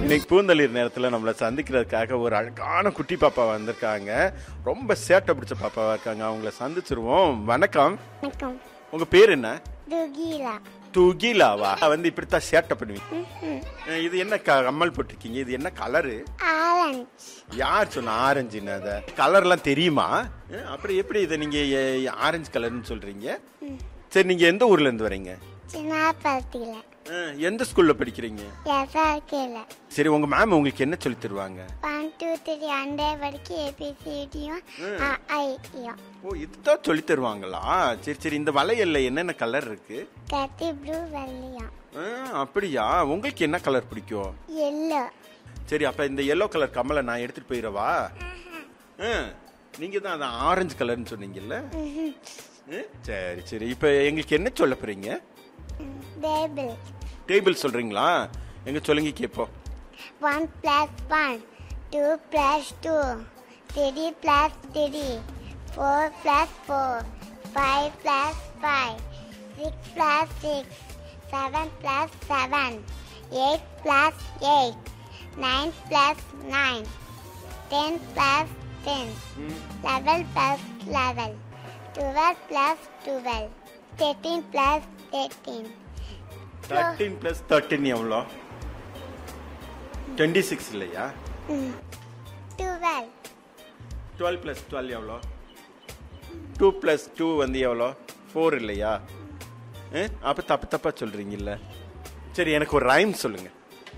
இன்னைக்கு பூந்தளிர் நேரத்துல நம்மள சந்திக்கிறதுக்காக ஒரு அழகான குட்டி பாப்பா வந்திருக்காங்க ரொம்ப சேட்டை பிடிச்ச பாப்பாவா இருக்காங்க அவங்கள சந்திச்சிருவோம் வணக்கம் வணக்கம் உங்க பேர் என்ன துகீலா துகிலாவா வந்து இப்படித்தான் சேட்டை பண்ணுவீங்க அஹ் இது என்ன க- கம்மல் போட்டிருக்கீங்க இது என்ன கலரு ஆரஞ்ச் யார் சொன்ன ஆரஞ்சுன்னு அத கலர்லாம் தெரியுமா அஹ் அப்புறம் எப்படி இதை நீங்க எ- ஆரஞ்சு கலர்னு சொல்றீங்க சரி நீங்க எந்த ஊர்ல இருந்து வரீங்க சின்னாப்பத்தில அஹ் எந்த ஸ்கூல்ல படிக்கிறீங்க எஸ்ஆர்கேல சரி உங்க மேம் உங்களுக்கு என்ன சொல்லி தருவாங்க ஒன் டூ த்ரீ ஹண்ட்ரட் வரைக்கும் ஏபிசிடியும் ஐயும் ஓ இதுதான் சொல்லி தருவாங்களா சரி சரி இந்த வளையல்ல என்னென்ன கலர் இருக்கு கத்தி ப்ளூ வெள்ளையும் ஆ, அப்படியா உங்களுக்கு என்ன கலர் பிடிக்கும் எல்லோ சரி அப்ப இந்த எல்லோ கலர் கம்மலை நான் எடுத்துட்டு போயிடவா ஆ, நீங்க தான் அதான் ஆரஞ்சு கலர்னு சொன்னீங்கல்ல ஆ, சரி சரி இப்ப எங்களுக்கு என்ன சொல்ல போறீங்க டேபிள் டேபிள் சொல்றீங்களா எங்க சொல்லுங்க கேப்போம் one plus one two plus two three plus three four plus four five plus five six plus six seven plus seven eight plus eight nine plus nine ten plus ten eleven plus eleven twelve plus twelve thirteen plus thirteen thirteen plus thirteen எவ்வளோ twenty six இல்லையா twelve twelve plus twelve எவ்வளோ two plus two வந்து எவ்வளோ four இல்லையா ஆ? அப்ப தப்பு தப்பா சொல்றீங்கல்ல சரி எனக்கு ஒரு ரைம் சொல்லுங்க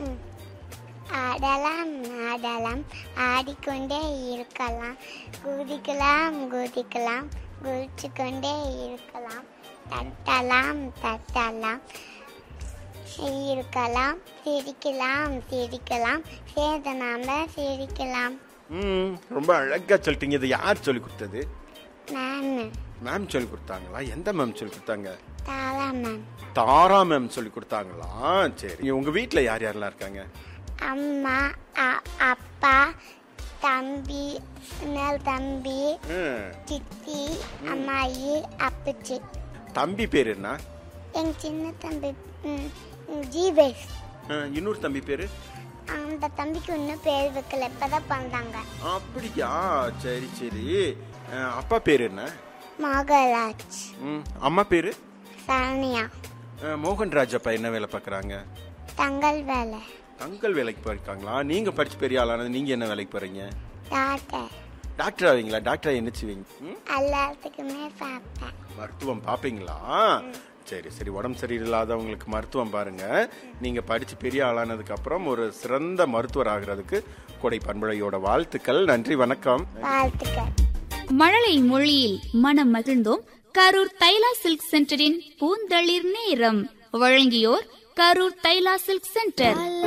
ஆடலாம் ஆடலாம் ஆடிக்கொண்டே இருக்கலாம் குதிக்கலாம் குதிக்கலாம் குதிச்சு கொண்டே இருக்கலாம் தட்டலாம் தட்டலாம் இருக்கலாம் சிரிக்கலாம் சிரிக்கலாம் சேர்ந்து நாம சிரிக்கலாம் ம் ரொம்ப அழகா சொல்லிட்டீங்க இது யார் சொல்லி கொடுத்தது நான் மேம் சொல்லி கொடுத்தாங்களா எந்த மேம் சொல்லி கொடுத்தாங்க தாரா மேம் தாரா மேம் சொல்லி கொடுத்தாங்களா சரி உங்க வீட்ல யார் யாரெல்லாம் இருக்காங்க அம்மா அ- அப்பா தம்பி சின்ன தம்பி ம். சித்தி அம்மாயி அப்பச்சி தம்பி பேர் என்ன எங்க சின்ன தம்பி ம், ம், ஜீவேஷ் ஆ, இன்னொரு தம்பி பேரு அந்த தம்பிக்கு இன்னும் பேர் வைக்கல இப்பதான் பிறந்தாங்க அப்படியா சரி சரி ஆ, அப்பா பேர் என்ன மகராஜ் ம், அம்மா பேரு சரண்யா ஆ, மோகன்ராஜ் அப்பா என்ன வேலை பார்க்கறாங்க தங்கள் வேலை அங்கிள் வேலைக்கு போயிருக்காங்களா நீங்க படிச்சு பெரிய ஆளானது நீங்க என்ன வேலைக்கு போறீங்க டாக்டர் டாக்டர் ஆவீங்களா டாக்டர் என்ன செய்வீங்க ம்? எல்லாத்துக்குமே பார்ப்பேன் மருத்துவம் பாப்பீங்களா சரி சரி உடம்பு சரியில்லாதவங்களுக்கு மருத்துவம் பாருங்க நீங்க படிச்சு பெரிய ஆளானதுக்கு அப்புறம் ஒரு சிறந்த மருத்துவர் ஆகிறதுக்கு கொடை பண்புழையோட வாழ்த்துக்கள் நன்றி வணக்கம் வாழ்த்துக்கள் மழலை மொழியில் மனம் மகிழ்ந்தோம் கரூர் தைலா சில்க் சென்டரின் பூந்தளிர் நேரம் வழங்கியோர் கரூர் தைலா சில்க் சென்டர்